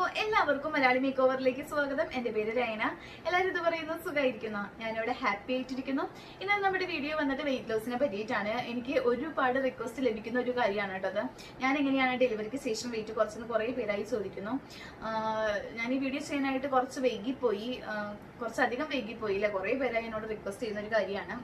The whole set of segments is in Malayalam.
എല്ലാവർക്കും മലയാളി മേക്ക് ഓവറിലേക്ക് സ്വാഗതം എന്റെ പേര് രയന എല്ലാവരും ഇത് പറയുന്നത് സുഖമായിരിക്കുന്നു ഞാനിവിടെ ഹാപ്പി ആയിട്ടിരിക്കുന്നു ഇന്ന് നമ്മുടെ വീഡിയോ വന്നിട്ട് വെയിറ്റ് ലോസിനെ പറ്റിയിട്ടാണ് എനിക്ക് ഒരുപാട് റിക്വസ്റ്റ് ലഭിക്കുന്ന ഒരു കാര്യമാണ് കേട്ടോ അത് ഞാൻ എങ്ങനെയാണ് ഡെലിവറിക്ക് ശേഷം വെയിറ്റ് കുറച്ചെന്ന് കുറേ പേരായി ചോദിക്കുന്നു ആഹ് ഞാൻ ഈ വീഡിയോ ചെയ്യാനായിട്ട് കുറച്ച് വൈകിപ്പോയി ആഹ് കുറച്ചധികം വൈകിപ്പോയി അല്ലെ കുറേ പേരായി എന്നോട് റിക്വസ്റ്റ് ചെയ്യുന്ന ഒരു കാര്യമാണ്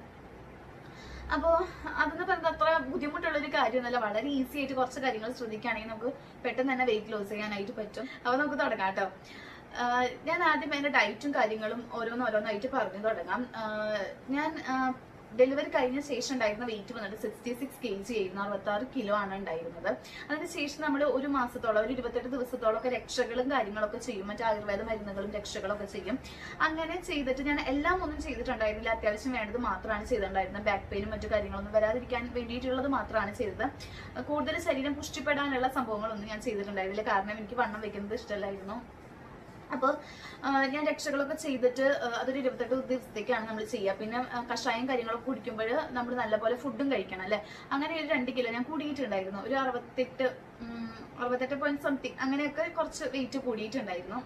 അപ്പോൾ അതെന്ന് പറയുന്നത് അത്ര ബുദ്ധിമുട്ടുള്ള ഒരു കാര്യമൊന്നുമല്ല വളരെ ഈസി ആയിട്ട് കുറച്ച് കാര്യങ്ങൾ ശ്രദ്ധിക്കുകയാണെങ്കിൽ നമുക്ക് പെട്ടെന്ന് തന്നെ വെയിറ്റ് ലോസ് ചെയ്യാനായിട്ട് പറ്റും അപ്പോൾ നമുക്ക് തുടങ്ങാം കേട്ടോ ആഹ് ഞാൻ ആദ്യം എൻ്റെ ഡയറ്റും കാര്യങ്ങളും ഓരോന്നോരോന്നായിട്ട് പറഞ്ഞു തുടങ്ങാം ആഹ് ഞാൻ ഡെലിവറി കഴിഞ്ഞ ശേഷം ഉണ്ടായിരുന്ന വെയിറ്റ് വന്നിട്ട് സിക്സ്റ്റി സിക്സ് കെ ജി ആയിരുന്നു അറുപത്താറ് കിലോ ആണ് ഉണ്ടായിരുന്നത് അതിന് ശേഷം നമ്മൾ ഒരു മാസത്തോളം ഒരു ഇരുപത്തെട്ട് ദിവസത്തോളം ഒക്കെ രക്ഷകളും കാര്യങ്ങളൊക്കെ ചെയ്യും മറ്റു ആയുർവേദ മരുന്നുകളും രക്ഷകളൊക്കെ ചെയ്യും അങ്ങനെ ചെയ്തിട്ട് ഞാൻ എല്ലാം ഒന്നും ചെയ്തിട്ടുണ്ടായിരുന്നില്ല അത്യാവശ്യം വേണ്ടത് മാത്രമാണ് ചെയ്തിട്ടുണ്ടായിരുന്നത് ബാക്ക് പെയിനും മറ്റു കാര്യങ്ങളൊന്നും വരാതിരിക്കാൻ വേണ്ടിയിട്ടുള്ളത് മാത്രമാണ് ചെയ്തത് കൂടുതൽ ശരീരം പുഷ്ടിപ്പെടാനുള്ള സംഭവങ്ങളൊന്നും ഞാൻ ചെയ്തിട്ടുണ്ടായിരുന്നില്ല കാരണം എനിക്ക് വണ്ണം വെക്കുന്നത് ഇഷ്ടമല്ലായിരുന്നു അപ്പോൾ ഞാൻ രക്ഷകളൊക്കെ ചെയ്തിട്ട് ആ, അതൊരു ഇരുപത്തെട്ട് ദിവസത്തേക്കാണ് നമ്മൾ ചെയ്യുക പിന്നെ ആ, കഷായം കാര്യങ്ങളൊക്കെ കുടിക്കുമ്പോൾ നമ്മൾ നല്ലപോലെ ഫുഡും കഴിക്കണം അല്ലേ അങ്ങനെ ഒരു രണ്ട് കിലോ ഞാൻ കൂടിയിട്ടുണ്ടായിരുന്നു ഒരു അറുപത്തെട്ട് ഉം, അറുപത്തെട്ട് പോയിന്റ് സംതിങ് അങ്ങനെയൊക്കെ കുറച്ച് വെയിറ്റ് കൂടിയിട്ടുണ്ടായിരുന്നു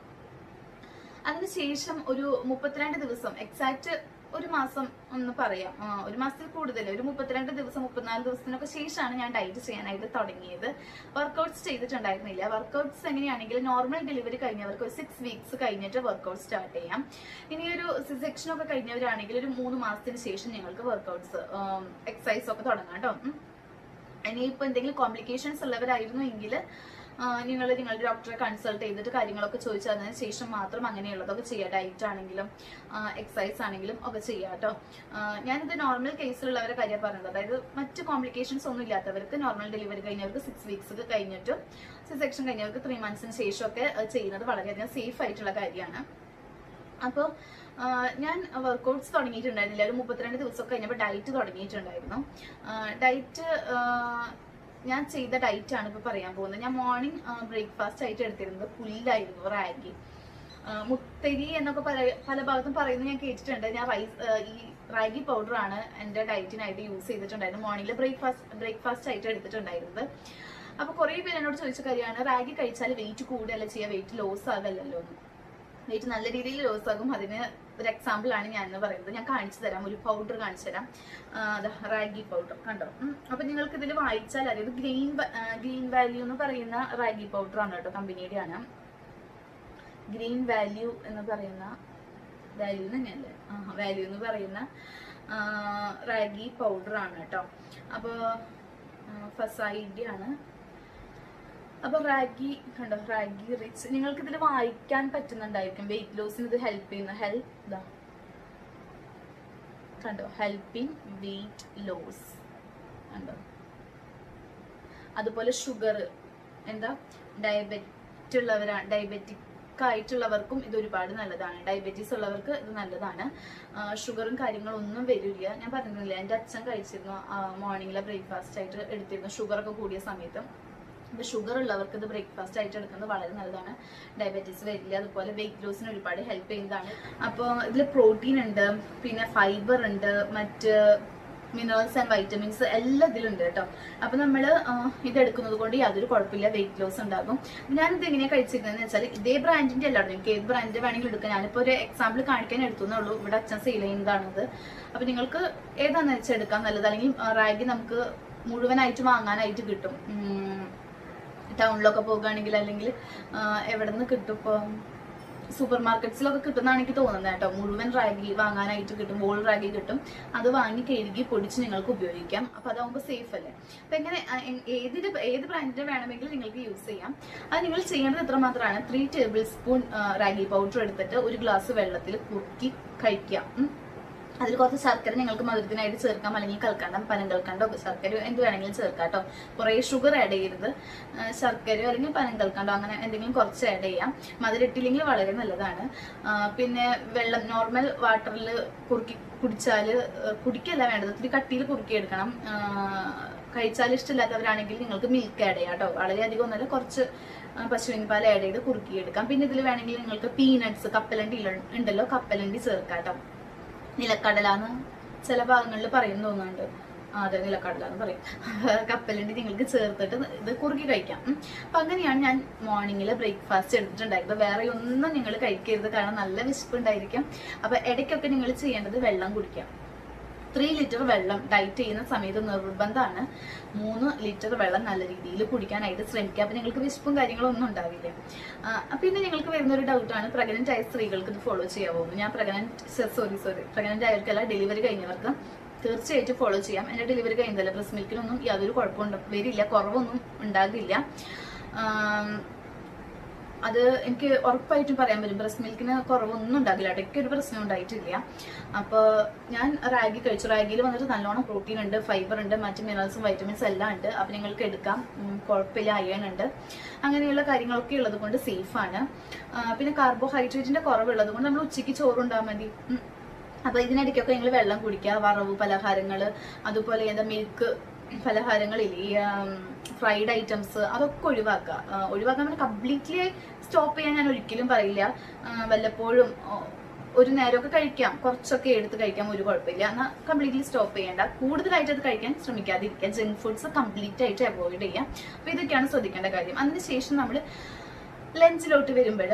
അതിനുശേഷം ഒരു മുപ്പത്തിരണ്ട് ദിവസം എക്സാക്ട് ഒരു മാസം ഒന്ന് പറയാം ആ, ഒരു മാസത്തിൽ കൂടുതൽ ഒരു മുപ്പത്തിരണ്ട് ദിവസം മുപ്പത്തിനാല് ദിവസത്തിനൊക്കെ ശേഷമാണ് ഞാൻ ഡയറ്റ് ചെയ്യാനായിട്ട് തുടങ്ങിയത് വർക്കൗട്ട്സ് ചെയ്തിട്ടുണ്ടായിരുന്നില്ല വർക്കൗട്ട്സ് എങ്ങനെയാണെങ്കിൽ നോർമൽ ഡെലിവറി കഴിഞ്ഞവർക്ക് ഒരു സിക്സ് വീക്സ് കഴിഞ്ഞിട്ട് വർക്കൗട്ട് സ്റ്റാർട്ട് ചെയ്യാം ഇനി ഒരു സെക്ഷൻ ഒക്കെ കഴിഞ്ഞവരാണെങ്കിൽ ഒരു മൂന്ന് മാസത്തിന് ശേഷം ഞങ്ങൾക്ക് വർക്കൗട്ട്സ് എക്സസൈസ് ഒക്കെ തുടങ്ങാം കേട്ടോ ഉം. ഇനിയിപ്പോൾ എന്തെങ്കിലും കോംപ്ലിക്കേഷൻസ് ഉള്ളവരായിരുന്നു എങ്കിൽ നിങ്ങൾ നിങ്ങളുടെ ഡോക്ടറെ കൺസൾട്ട് ചെയ്തിട്ട് കാര്യങ്ങളൊക്കെ ചോദിച്ചു അതിന് ശേഷം മാത്രം അങ്ങനെയുള്ളതൊക്കെ ചെയ്യുക ഡയറ്റ് ആണെങ്കിലും എക്സസൈസ് ആണെങ്കിലും ഒക്കെ ചെയ്യുക കേട്ടോ ഞാനിത് നോർമൽ കേസിലുള്ളവരെ കാര്യം പറയുന്നത് അതായത് മറ്റ് കോംപ്ലിക്കേഷൻസ് ഒന്നും ഇല്ലാത്തവർക്ക് നോർമൽ ഡെലിവറി കഴിഞ്ഞവർക്ക് സിക്സ് വീക്സ് ഒക്കെ കഴിഞ്ഞിട്ട് സിക്സ് സെക്ഷൻ കഴിഞ്ഞവർക്ക് ത്രീ മന്ത്സിന് ശേഷമൊക്കെ ആ, ചെയ്യുന്നത് വളരെയധികം സേഫ് ആയിട്ടുള്ള കാര്യമാണ് അപ്പോൾ ഞാൻ വർക്കൗട്ട്സ് തുടങ്ങിയിട്ടുണ്ടായിരുന്നില്ല ഒരു മുപ്പത്തിരണ്ട് ദിവസം കഴിഞ്ഞപ്പോൾ ഡയറ്റ് തുടങ്ങിയിട്ടുണ്ടായിരുന്നു ഡയറ്റ് ഞാൻ ചെയ്ത ഡയറ്റ് ആണ് ഇപ്പോൾ പറയാൻ പോകുന്നത് ഞാൻ മോർണിംഗ് ബ്രേക്ക്ഫാസ്റ്റ് ആയിട്ട് എടുത്തിരുന്നത് പുല്ലായിരുന്നു റാഗി മുത്തരി എന്നൊക്കെ പറയ- പല ഭാഗത്തും പറയുന്നത് ഞാൻ കേട്ടിട്ടുണ്ട് ഞാൻ റൈസ് ഈ റാഗി പൗഡർ ആണ് എൻ്റെ ഡയറ്റിനായിട്ട് യൂസ് ചെയ്തിട്ടുണ്ടായിരുന്നത് മോർണിംഗിൽ ബ്രേക്ക്ഫാസ്റ്റ് ബ്രേക്ക്ഫാസ്റ്റ് ആയിട്ട് എടുത്തിട്ടുണ്ടായിരുന്നത് അപ്പൊ കുറെ പേര് എന്നോട് ചോദിച്ച കാര്യമാണ് റാഗി കഴിച്ചാൽ വെയിറ്റ് കൂടുകയല്ല ചെയ്യുക വെയിറ്റ് ലോസ് ആകല്ലല്ലോ എന്ന് വെയിറ്റ് നല്ല രീതിയിൽ ലോസ് ആകും അതിന് ഒരു എക്സാമ്പിൾ ആണ് ഞാൻ എന്ന് പറയുന്നത് ഞാൻ കാണിച്ചു തരാം ഒരു പൗഡർ കാണിച്ചു തരാം റാഗി പൗഡർ കണ്ടോ ഉം. അപ്പൊ നിങ്ങൾക്ക് ഇതിൽ വായിച്ചാൽ അറിയാം ഇത് ഗ്രീൻ ഗ്രീൻ വാല്യൂ എന്ന് പറയുന്ന റാഗി പൗഡർ ആണ് കേട്ടോ കമ്പനിയുടെ ആണ് ഗ്രീൻ വാല്യൂ എന്ന് പറയുന്ന വാല്യൂ തന്നെയല്ലേ ആ വാല്യൂ എന്ന് പറയുന്ന റാഗി പൗഡർ ആണ് കേട്ടോ അപ്പോൾ ഫസൈഡി ആണ് അപ്പൊ റാഗി കണ്ടോ റാഗി റിച്ച് നിങ്ങൾക്ക് ഇതിൽ വായിക്കാൻ പറ്റുന്നുണ്ടായിരിക്കും വെയിറ്റ് ലോസിന് ഇത് ഹെൽപ്പ് ചെയ്യുന്ന ഹെൽപ്പ് ഇതാ കണ്ടോ ഹെൽപ്പിംഗ് വെയിറ്റ് ലോസ് കണ്ടോ അതുപോലെ ഷുഗർ എന്താ ഡയബറ്റ് ഉള്ളവരാണ് ഡയബറ്റിക് ആയിട്ടുള്ളവർക്കും ഇത് ഒരുപാട് നല്ലതാണ് ഡയബറ്റീസ് ഉള്ളവർക്ക് ഇത് നല്ലതാണ് ഷുഗറും കാര്യങ്ങളും ഒന്നും വരില്ല ഞാൻ പറഞ്ഞില്ല എൻ്റെ അച്ഛൻ കഴിച്ചിരുന്നു മോർണിംഗിലെ ബ്രേക്ക്ഫാസ്റ്റ് ആയിട്ട് എടുത്തിരുന്നു ഷുഗറൊക്കെ കൂടിയ സമയത്ത് അപ്പോൾ ഷുഗർ ഉള്ളവർക്ക് ഇത് ബ്രേക്ക്ഫാസ്റ്റ് ആയിട്ട് എടുക്കുന്നത് വളരെ നല്ലതാണ് ഡയബറ്റീസ് വരില്ല അതുപോലെ വെയിറ്റ് ലോസിന് ഒരുപാട് ഹെൽപ്പ് ചെയ്യുന്നതാണ് അപ്പോൾ ഇതിൽ പ്രോട്ടീൻ ഉണ്ട് പിന്നെ ഫൈബർ ഉണ്ട് മറ്റ് മിനറൽസ് ആൻഡ് വൈറ്റമിൻസ് എല്ലാം ഇതിലുണ്ട് കേട്ടോ അപ്പൊ നമ്മൾ ഇത് എടുക്കുന്നത് കൊണ്ട് യാതൊരു കുഴപ്പമില്ല വെയിറ്റ് ലോസ് ഉണ്ടാകും ഞാനിത് എങ്ങനെയാണ് കഴിച്ചിരുന്നതെന്ന് വെച്ചാൽ ഇതേ ബ്രാൻഡിന്റെ അല്ലാതെ നിങ്ങൾക്ക് ഏത് ബ്രാൻഡ് വേണമെങ്കിലും എടുക്കാം ഞാനിപ്പോൾ ഒരു എക്സാമ്പിൾ കാണിക്കാൻ എടുത്തുന്നുള്ളൂ ഇവിടെ അച്ഛൻ സെയിൽ ചെയ്യുന്നതാണത് അപ്പൊ നിങ്ങൾക്ക് ഏതാണെന്ന് വെച്ചാൽ എടുക്കാം നല്ലത് അല്ലെങ്കിൽ റാഗി നമുക്ക് മുഴുവനായിട്ട് വാങ്ങാനായിട്ട് കിട്ടും ഉം, ടൗണിലൊക്കെ പോകുകയാണെങ്കിൽ അല്ലെങ്കിൽ എവിടെ നിന്ന് കിട്ടും ഇപ്പം സൂപ്പർ മാർക്കറ്റ്സിലൊക്കെ കിട്ടുന്നതാണ് എനിക്ക് തോന്നുന്നത് കേട്ടോ മുഴുവൻ റാഗി വാങ്ങാനായിട്ട് കിട്ടും വോൾ റാഗി കിട്ടും അത് വാങ്ങി കഴുകി പൊടിച്ച് നിങ്ങൾക്ക് ഉപയോഗിക്കാം അപ്പൊ അതാവുമ്പോൾ സേഫ് അല്ലേ അപ്പൊ എങ്ങനെ ആ, എ- ഏതിന്റെ ഏത് ബ്രാൻഡിന്റെ വേണമെങ്കിലും നിങ്ങൾക്ക് യൂസ് ചെയ്യാം അത് നിങ്ങൾ ചെയ്യേണ്ടത് എത്ര മാത്രമാണ് three tablespoon ragi powder എടുത്തിട്ട് ഒരു ഗ്ലാസ് വെള്ളത്തിൽ കുറുക്കി കഴിക്കാം ഉം. അതിൽ കുറച്ച് ശർക്കര നിങ്ങൾക്ക് മധുരത്തിനായിട്ട് ചേർക്കാം അല്ലെങ്കിൽ കൽക്കണ്ടം പനം കൽക്കണ്ടോ ശർക്കര എന്ത് വേണമെങ്കിലും ചേർക്കാം കേട്ടോ കുറേ ഷുഗർ ആഡ് ചെയ്യരുത് ആ, ശർക്കരയോ അല്ലെങ്കിൽ പനം കൽക്കണ്ടോ അങ്ങനെ എന്തെങ്കിലും കുറച്ച് ആഡ് ചെയ്യാം മധുരം ഇട്ടില്ലെങ്കിൽ വളരെ നല്ലതാണ് ആ, പിന്നെ വെള്ളം നോർമൽ വാട്ടറിൽ കുറുക്കി കുടിച്ചാൽ കുടിക്കല്ല വേണ്ടത് ഇത്തിരി കട്ടിയിൽ കുറുക്കിയെടുക്കണം ആ, കഴിച്ചാൽ ഇഷ്ടമില്ലാത്തവരാണെങ്കിൽ നിങ്ങൾക്ക് മിൽക്ക് ആഡ് ചെയ്യാം കേട്ടോ വളരെയധികം ഒന്നല്ല കുറച്ച് ആ, പശുവിൻ പാൽ ആഡ് ചെയ്ത് കുറുക്കിയെടുക്കാം പിന്നെ ഇതിൽ വേണമെങ്കിൽ നിങ്ങൾക്ക് പീനട്സ് കപ്പലണ്ടി ഇല- ഉണ്ടല്ലോ കപ്പലണ്ടി ചേർക്കാം കേട്ടോ നിലക്കടലാന്ന് ചില ഭാഗങ്ങളിൽ പറയുന്നു തോന്നുന്നുണ്ട് ആ, അതെ നിലക്കടല എന്ന് പറയും കപ്പലണ്ടി നിങ്ങൾക്ക് ചേർത്തിട്ട് ഇത് കുറുക്കി കഴിക്കാം ഉം. അപ്പൊ അങ്ങനെയാണ് ഞാൻ മോർണിംഗിൽ ബ്രേക്ക്ഫാസ്റ്റ് എടുത്തിട്ടുണ്ടായിരുന്നത് വേറെ ഒന്നും നിങ്ങൾ കഴിക്കരുത് കാരണം നല്ല വിശപ്പുണ്ടായിരിക്കും അപ്പൊ ഇടയ്ക്കൊക്കെ നിങ്ങൾ ചെയ്യേണ്ടത് വെള്ളം കുടിക്കാം ത്രീ ലിറ്റർ വെള്ളം ഡയറ്റ് ചെയ്യുന്ന സമയത്ത് നിർബന്ധമാണ് മൂന്ന് ലിറ്റർ വെള്ളം നല്ല രീതിയിൽ കുടിക്കാനായിട്ട് ശ്രമിക്കുക അപ്പൊ നിങ്ങൾക്ക് വിശപ്പും കാര്യങ്ങളും ഒന്നും ഉണ്ടാവില്ല ആ, പിന്നെ നിങ്ങൾക്ക് വരുന്ന ഒരു ഡൗട്ടാണ് പ്രഗ്നന്റ് ആയ സ്ത്രീകൾക്ക് ഇത് ഫോളോ ചെയ്യാവോ ഞാൻ പ്രഗ്നന്റ് സോറി സോറി പ്രഗ്നന്റ് ആയവർക്കല്ല ഡെലിവറി കഴിഞ്ഞവർക്ക് തീർച്ചയായിട്ടും ഫോളോ ചെയ്യാം എന്റെ ഡെലിവറി കഴിഞ്ഞതല്ല ബ്രസ്റ്റ് മിൽക്കിനൊന്നും യാതൊരു കുഴപ്പമുണ്ട് വരില്ല കുറവൊന്നും ഉണ്ടാകില്ല ആം, അത് എനിക്ക് ഉറപ്പായിട്ടും പറയാൻ പറ്റും ബ്രസ്റ്റ് മിൽക്കിന് കുറവൊന്നും ഉണ്ടാകില്ല ഇടയ്ക്ക് ഒരു പ്രശ്നം ഉണ്ടായിട്ടില്ല അപ്പോൾ ഞാൻ റാഗി കഴിച്ചു റാഗിയിൽ വന്നിട്ട് നല്ലോണം പ്രോട്ടീൻ ഉണ്ട് ഫൈബർ ഉണ്ട് മറ്റ് മിനറൽസും വൈറ്റമിൻസ് എല്ലാം ഉണ്ട് അപ്പം നിങ്ങൾക്ക് എടുക്കാം ഉം, കുഴപ്പമില്ല അയൺ ഉണ്ട് അങ്ങനെയുള്ള കാര്യങ്ങളൊക്കെ ഉള്ളത് കൊണ്ട് സേഫാണ് പിന്നെ കാർബോഹൈഡ്രേറ്റിന്റെ കുറവുള്ളത് കൊണ്ട് നമ്മൾ ഉച്ചയ്ക്ക് ചോറുണ്ടാൽ മതി ഉം. അപ്പൊ ഇതിനിടയ്ക്കൊക്കെ നിങ്ങൾ വെള്ളം കുടിക്കുക വറവ് പലഹാരങ്ങൾ അതുപോലെ എന്താ മിൽക്ക് പലഹാരങ്ങളില്ലേ ഈ ഫ്രൈഡ് ഐറ്റംസ് അതൊക്കെ ഒഴിവാക്കുക ആ, ഒഴിവാക്കാൻ വേണ്ടി കംപ്ലീറ്റ്ലി സ്റ്റോപ്പ് ചെയ്യാൻ ഞാൻ ഒരിക്കലും പറയില്ല ആ, വല്ലപ്പോഴും ഓ, ഒരു നേരമൊക്കെ കഴിക്കാം കുറച്ചൊക്കെ എടുത്ത് കഴിക്കാം ഒരു കുഴപ്പമില്ല എന്നാൽ കംപ്ലീറ്റ്ലി സ്റ്റോപ്പ് ചെയ്യേണ്ട കൂടുതലായിട്ട് അത് കഴിക്കാൻ ശ്രമിക്കാതിരിക്കുക ജങ്ക് ഫുഡ്സ് കംപ്ലീറ്റ് ആയിട്ട് അവോയ്ഡ് ചെയ്യാം അപ്പൊ ഇതൊക്കെയാണ് ശ്രദ്ധിക്കേണ്ട കാര്യം അതിനുശേഷം നമ്മൾ ലഞ്ചിലോട്ട് വരുമ്പോൾ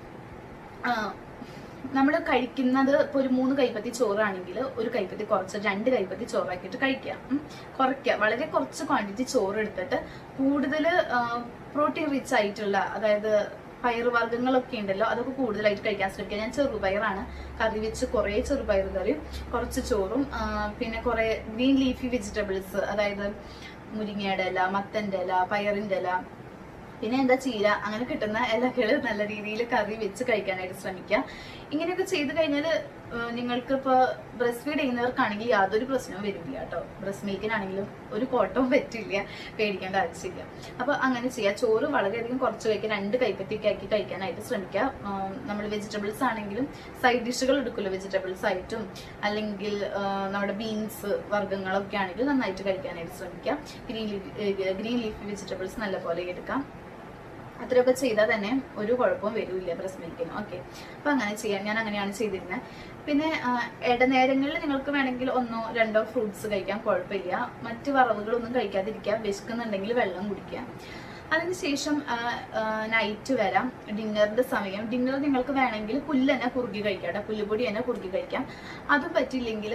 നമ്മൾ കഴിക്കുന്നത് ഇപ്പോൾ ഒരു മൂന്ന് കൈപ്പത്തി ചോറാണെങ്കിൽ ഒരു കൈപ്പത്തി കുറച്ച് രണ്ട് കൈപ്പത്തി ചോറാക്കിയിട്ട് കഴിക്കുക ഉം. കുറയ്ക്കുക വളരെ കുറച്ച് ക്വാണ്ടിറ്റി ചോറ് എടുത്തിട്ട് കൂടുതൽ പ്രോട്ടീൻ റിച്ച് ആയിട്ടുള്ള അതായത് പയറുവർഗ്ഗങ്ങളൊക്കെ ഉണ്ടല്ലോ അതൊക്കെ കൂടുതലായിട്ട് കഴിക്കാൻ ശ്രമിക്കുക ഞാൻ ചെറുപയറാണ് കറി വെച്ച് കുറേ ചെറുപയർ കറിയും കുറച്ച് ചോറും ആ, പിന്നെ കുറേ ഗ്രീൻ ലീഫി വെജിറ്റബിൾസ് അതായത് മുരിങ്ങയുടെ ഇല മത്തന്റെ ഇല പയറിന്റെ ഇല പിന്നെ എന്താ ചീര അങ്ങനെ കിട്ടുന്ന ഇലകൾ നല്ല രീതിയിൽ കറി വെച്ച് കഴിക്കാനായിട്ട് ശ്രമിക്കുക ഇങ്ങനെയൊക്കെ ചെയ്ത് കഴിഞ്ഞാൽ നിങ്ങൾക്ക് ഇപ്പോൾ ബ്രസ്റ്റ് ഫീഡ് ചെയ്യുന്നവർക്കാണെങ്കിൽ യാതൊരു പ്രശ്നവും വരില്ല കേട്ടോ ബ്രസ്റ്റ് മിൽക്കിനാണെങ്കിലും ഒരു കോട്ടവും പറ്റില്ല പേടിക്കേണ്ട ആവശ്യമില്ല അപ്പൊ അങ്ങനെ ചെയ്യുക ചോറ് വളരെയധികം കുറച്ച് കഴിക്കുക രണ്ട് കൈപ്പറ്റിയൊക്കെ ആക്കി കഴിക്കാനായിട്ട് ശ്രമിക്കുക നമ്മൾ വെജിറ്റബിൾസ് ആണെങ്കിലും സൈഡ് ഡിഷുകൾ എടുക്കുമല്ലോ വെജിറ്റബിൾസ് ആയിട്ടും അല്ലെങ്കിൽ ആ, നമ്മുടെ ബീൻസ് വർഗ്ഗങ്ങളൊക്കെ ആണെങ്കിലും നന്നായിട്ട് കഴിക്കാനായിട്ട് ശ്രമിക്കുക green leaf green leafy vegetables നല്ലപോലെ എടുക്കാം അത്രയൊക്കെ ചെയ്താൽ തന്നെ ഒരു കുഴപ്പവും വരില്ല ബ്രസ്റ്റ് മിൽക്കിന് ഓക്കെ അപ്പൊ അങ്ങനെ ചെയ്യാം ഞാൻ അങ്ങനെയാണ് ചെയ്തിരുന്നത് പിന്നെ ആ, ഇടനേരങ്ങളിൽ നിങ്ങൾക്ക് വേണമെങ്കിൽ ഒന്നോ രണ്ടോ ഫ്രൂട്ട്സ് കഴിക്കാം കുഴപ്പമില്ല മറ്റ് വറവുകളൊന്നും കഴിക്കാതിരിക്കുക വിശക്കുന്നുണ്ടെങ്കിൽ വെള്ളം കുടിക്കുക അതിനുശേഷം നൈറ്റ് വരാം ഡിന്നറിന്റെ സമയം ഡിന്നർ നിങ്ങൾക്ക് വേണമെങ്കിൽ പുല്ല് തന്നെ കുറുകി കഴിക്കാം കേട്ടോ പുല്ലുപൊടി തന്നെ കുറുകി കഴിക്കാം അതും പറ്റില്ലെങ്കിൽ